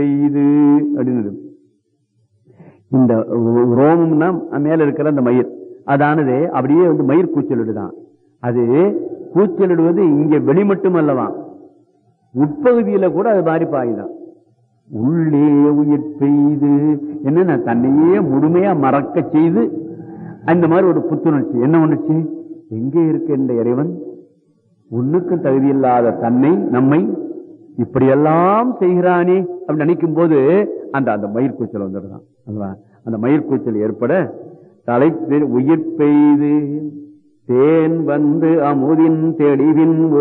இது அப்படின்னு இந்த ரோமம்னா மேல இருக்கிற அந்த மயிர் அதானது அப்படியே வந்து மயிர் கூச்சலிடுதான் அது கூச்சலிடுவது இங்க வெளி மட்டும் அல்லவா உட்பகுதியில கூட அது மாதிரி பாயுதான் உள்ளே உயிர் பெய்து என்ன தன்னையே முழுமையா மறக்க செய்து அந்த மாதிரி ஒரு புத்துணர்ச்சி என்ன உணர்ச்சி எங்கே இருக்கின்ற இறைவன் ஒண்ணுக்கும் தகுதியில்லாத தன்னை நம்மை இப்படியெல்லாம் செய்கிறானே அப்படின்னு நினைக்கும் போது அந்த அந்த மயிர் கூச்சல் வந்துடுதான் அல்லவா? அந்த மயிர் கூச்சல் ஏற்பட தலை உயிர் பெய்து தேன் வந்து அமுதின் தெளிவின்